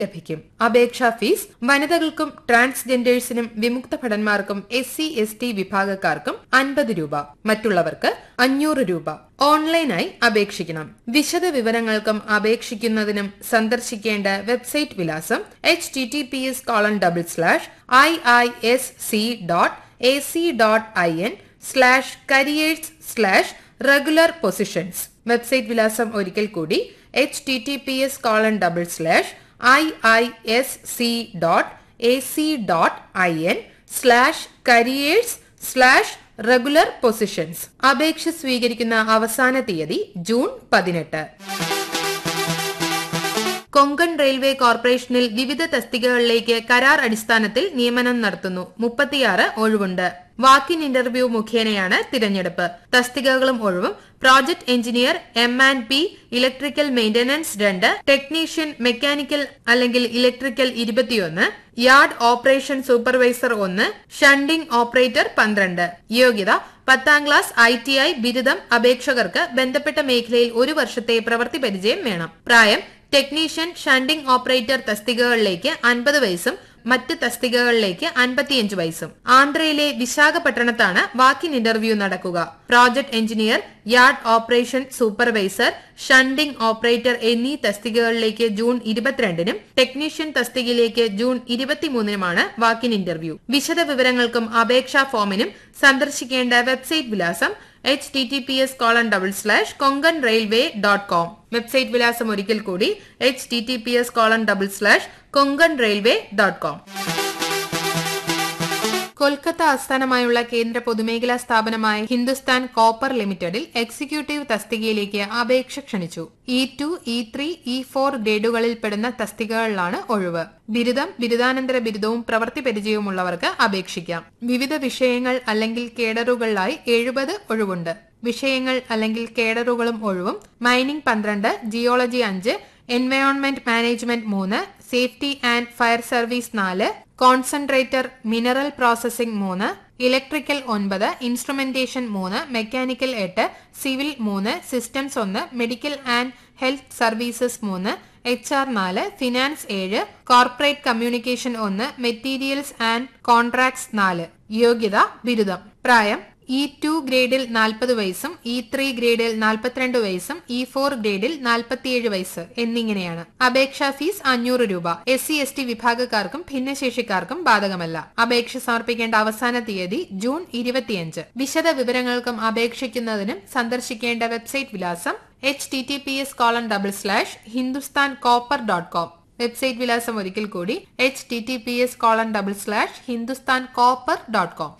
ലഭിക്കും അപേക്ഷാ ഫീസ് വനിതകൾക്കും ട്രാൻസ്ജെൻഡേഴ്സിനും വിമുക്ത ഭടന്മാർക്കും എസ് സി എസ് ടി വിഭാഗക്കാർക്കും അൻപത് രൂപ മറ്റുള്ളവർക്ക് അഞ്ഞൂറ് രൂപ ഓൺലൈനായി അപേക്ഷിക്കണം വിശദ വിവരങ്ങൾക്കും അപേക്ഷിക്കുന്നതിനും സന്ദർശിക്കേണ്ട വെബ്സൈറ്റ് വിലാസം H T T P S colon double slash I I S C dot A C dot I N slash careers slash regular positions website വിലാസം ഒരിക്കൽ കൂടി H T T P S colon double slash I I S C dot A C dot I N slash careers slash regular positions അപേക്ഷ സ്വീകരിക്കുന്ന അവസാന തീയതി June പതിനെട്ട് Konkan railway കോർപ്പറേഷനിൽ വിവിധ തസ്തികകളിലേക്ക് കരാർ അടിസ്ഥാനത്തിൽ നിയമനം നടത്തുന്നു മുപ്പത്തിയാറ് ഒഴിവുണ്ട് വാക്കിൻ ഇന്റർവ്യൂ മുഖേനയാണ് തിരഞ്ഞെടുപ്പ് തസ്തികകളും ഒഴിവും project engineer M and P electrical maintenance രണ്ട് ടെക്നീഷ്യൻ മെക്കാനിക്കൽ അല്ലെങ്കിൽ ഇലക്ട്രിക്കൽ ഇരുപത്തിയൊന്ന് യാർഡ് ഓപ്പറേഷൻ സൂപ്പർവൈസർ ഒന്ന് ഷണ്ടിംഗ് ഓപ്പറേറ്റർ പന്ത്രണ്ട് യോഗ്യത പത്താം ക്ലാസ് ഐ ടി ഐ ബിരുദം അപേക്ഷകർക്ക് ബന്ധപ്പെട്ട മേഖലയിൽ ഒരു വർഷത്തെ പ്രവൃത്തി പരിചയം വേണം പ്രായം ടെക്നീഷ്യൻ ഷണ്ടിംഗ് ഓപ്പറേറ്റർ തസ്തികകളിലേക്ക് അൻപത് വയസ്സും മറ്റ് തസ്തികകളിലേക്ക് അൻപത്തിയഞ്ച് വയസ്സും ആന്ധ്രയിലെ വിശാഖപട്ടണത്താണ് വാക്കിൻ ഇന്റർവ്യൂ നടക്കുക project engineer yard operation supervisor shunting operator എന്നീ തസ്തികകളിലേക്ക് ജൂൺ ഇരുപത്തിരണ്ടിനും ടെക്നീഷ്യൻ തസ്തികയിലേക്ക് ജൂൺ ഇരുപത്തിമൂന്നിനുമാണ് വാക്കിൻ ഇന്റർവ്യൂ വിശദ വിവരങ്ങൾക്കും അപേക്ഷാ ഫോമിനും സന്ദർശിക്കേണ്ട വെബ്സൈറ്റ് വിലാസം H T T P S colon double slash Konkan railway dot com website വിലാസം ഒരിക്കൽ കൂടി H T T P S colon double slash Konkan railway dot com Kolkata ആസ്ഥാനമായുള്ള കേന്ദ്ര പൊതുമേഖലാ സ്ഥാപനമായ ഹിന്ദുസ്ഥാൻ കോപ്പർ ലിമിറ്റഡിൽ എക്സിക്യൂട്ടീവ് തസ്തികയിലേക്ക് അപേക്ഷ ക്ഷണിച്ചു E two E three E four ഗ്രേഡുകളിൽ പെടുന്ന തസ്തികകളിലാണ് ഒഴിവ് ബിരുദം ബിരുദാനന്തര ബിരുദവും പ്രവൃത്തി പരിചയവുമുള്ളവർക്ക് അപേക്ഷിക്കാം വിവിധ വിഷയങ്ങൾ അല്ലെങ്കിൽ കേഡറുകളിലായി എഴുപത് ഒഴിവുണ്ട് വിഷയങ്ങൾ അല്ലെങ്കിൽ കേഡറുകളും ഒഴിവും മൈനിംഗ് പന്ത്രണ്ട് ജിയോളജി അഞ്ച് എൻവയോൺമെന്റ് മാനേജ്മെന്റ് മൂന്ന് സേഫ്റ്റി ആൻഡ് ഫയർ സർവീസ് നാല് കോൺസെൻട്രേറ്റർ മിനറൽ പ്രോസസിംഗ് മൂന്ന് ഇലക്ട്രിക്കൽ ഒൻപത് ഇൻസ്ട്രുമെന്റേഷൻ മൂന്ന് മെക്കാനിക്കൽ എട്ട് സിവിൽ മൂന്ന് സിസ്റ്റംസ് ഒന്ന് മെഡിക്കൽ ആൻഡ് ഹെൽത്ത് സർവീസസ് മൂന്ന് എച്ച് ആർ നാല് ഫിനാൻസ് ഏഴ് കോർപ്പറേറ്റ് കമ്മ്യൂണിക്കേഷൻ ഒന്ന് മെറ്റീരിയൽസ് ആൻഡ് കോൺട്രാക്ട്സ് നാല് യോഗ്യത ബിരുദം പ്രായം ഇ ടു ഗ്രേഡിൽ നാൽപ്പത് വയസ്സും ഇ ത്രീ ഗ്രേഡിൽ നാൽപ്പത്തിരണ്ട് വയസ്സും ഇ ഫോർ ഗ്രേഡിൽ നാൽപ്പത്തിയേഴ് വയസ്സ് എന്നിങ്ങനെയാണ് അപേക്ഷാ ഫീസ് അഞ്ഞൂറ് രൂപ എസ് സി എസ് ടി വിഭാഗക്കാർക്കും ഭിന്നശേഷിക്കാർക്കും ബാധകമല്ല അപേക്ഷ സമർപ്പിക്കേണ്ട അവസാന തീയതി ജൂൺ ഇരുപത്തിയഞ്ച് വിശദ വിവരങ്ങൾക്കും അപേക്ഷിക്കുന്നതിനും സന്ദർശിക്കേണ്ട വെബ്സൈറ്റ് വിലാസം H T T P S colon double slash Hindustan copper dot com website വിലാസം ഒരിക്കൽ കൂടി H T T P S colon double slash Hindustan copper dot com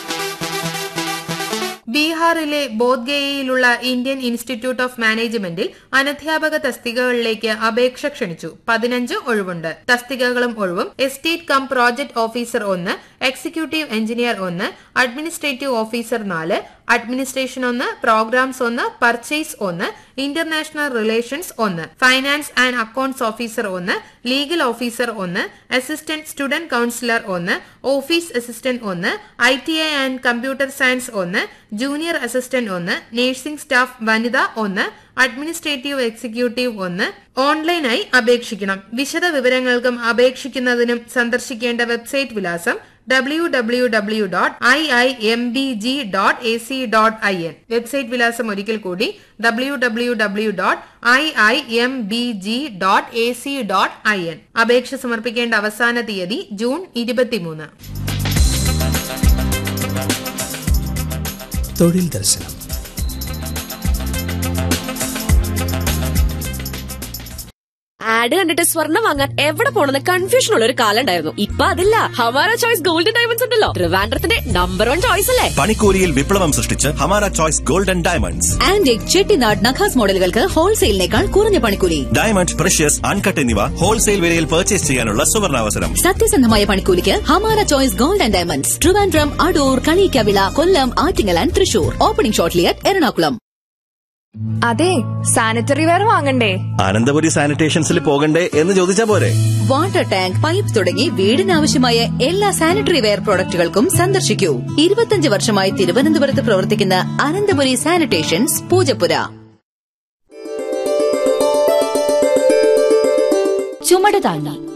ബീഹാറിലെ ബോധ്ഗയയിലുള്ള ഇന്ത്യൻ ഇൻസ്റ്റിറ്റ്യൂട്ട് ഓഫ് മാനേജ്മെന്റിൽ അനധ്യാപക തസ്തികകളിലേക്ക് അപേക്ഷ ക്ഷണിച്ചു പതിനഞ്ച് ഒഴിവുണ്ട് തസ്തികകളും ഒഴിവും എസ്റ്റേറ്റ് കം പ്രോജക്ട് ഓഫീസർ ഒന്ന് എക്സിക്യൂട്ടീവ് എഞ്ചിനീയർ ഒന്ന് അഡ്മിനിസ്ട്രേറ്റീവ് ഓഫീസർ നാല് അഡ്മിനിസ്ട്രേഷൻ ഒന്ന് പ്രോഗ്രാംസ് ഒന്ന് പർച്ചേസ് ഒന്ന് ഇന്റർനാഷണൽ റിലേഷൻസ് ഒന്ന് ഫൈനാൻസ് ആൻഡ് അക്കൌണ്ട്സ് ഓഫീസർ ഒന്ന് ലീഗൽ ഓഫീസർ ഒന്ന് അസിസ്റ്റന്റ് സ്റ്റുഡന്റ് കൌൺസിലർ ഒന്ന് ഓഫീസ് അസിസ്റ്റന്റ് ഒന്ന് I T I and computer science ഒന്ന് ജൂനിയർ അസിസ്റ്റന്റ് ഒന്ന് നഴ്സിംഗ് സ്റ്റാഫ് വനിത ഒന്ന് അഡ്മിനിസ്ട്രേറ്റീവ് എക്സിക്യൂട്ടീവ് ഒന്ന് ഓൺലൈനായി അപേക്ഷിക്കണം വിശദ വിവരങ്ങൾക്കും അപേക്ഷിക്കുന്നതിനും സന്ദർശിക്കേണ്ട വെബ്സൈറ്റ് വിലാസം W W W dot I I M B G dot A C dot I N website വിലാസം ഒരിക്കൽ കൂടി W W W dot I I M B G dot A C dot I N അപേക്ഷ സമർപ്പിക്കേണ്ട അവസാന തീയതി June ഇരുപത്തിമൂന്ന് തൊഴിൽ ദർശനം ആഡ് കണ്ടിട്ട് സ്വർണ്ണം വാങ്ങാൻ എവിടെ പോണെന്ന് കൺഫ്യൂഷൻ ഉള്ള ഒരു കാലം ഉണ്ടായിരുന്നു ഇപ്പൊ അതില്ല ഹമാര ചോയ്സ് ഗോൾഡൻ ഡയമണ്ട്സ് ഉണ്ടല്ലോ ട്രിവാൻഡ്രത്തിന്റെ നമ്പർ വൺ ചോയ്സ് അല്ലേ പണിക്കൂലിയിൽ വിപ്ലവം സൃഷ്ടിച്ച് Hamara choice golden diamonds antique Chettinad നഖാസ് മോഡലുകൾക്ക് ഹോൾസെയിലിനേക്കാൾ കുറഞ്ഞ പണിക്കൂലി ഡയമണ്ട് പ്രഷ്യസ് അൺകട്ട് എന്നിവ ഹോൾസെയിൽ വിലയിൽ പർച്ചേസ് ചെയ്യാനുള്ള സുവർണാവസരം സത്യസന്ധമായ പണിക്കൂലിക്ക് Hamara choice gold and diamonds Trivandrum Adoor Kaliyikkavila Kollam Attingal and Thrissur opening shortly at Ernakulam അതെ സാനിറ്ററി വെയർ വാങ്ങണ്ടേ അനന്തപുരി സാനിറ്റേഷൻസിൽ പോകണ്ടേ എന്ന് ചോദിച്ചാ പോരെ വാട്ടർ ടാങ്ക് പൈപ്പ് തുടങ്ങി വീടിനാവശ്യമായ എല്ലാ സാനിറ്ററി വെയർ പ്രോഡക്റ്റുകൾക്കും സന്ദർശിക്കൂ ഇരുപത്തിയഞ്ച് വർഷമായി തിരുവനന്തപുരത്ത് പ്രവർത്തിക്കുന്ന അനന്തപുരി സാനിറ്റേഷൻസ് പൂജപ്പുര ചുമട് താങ്ങി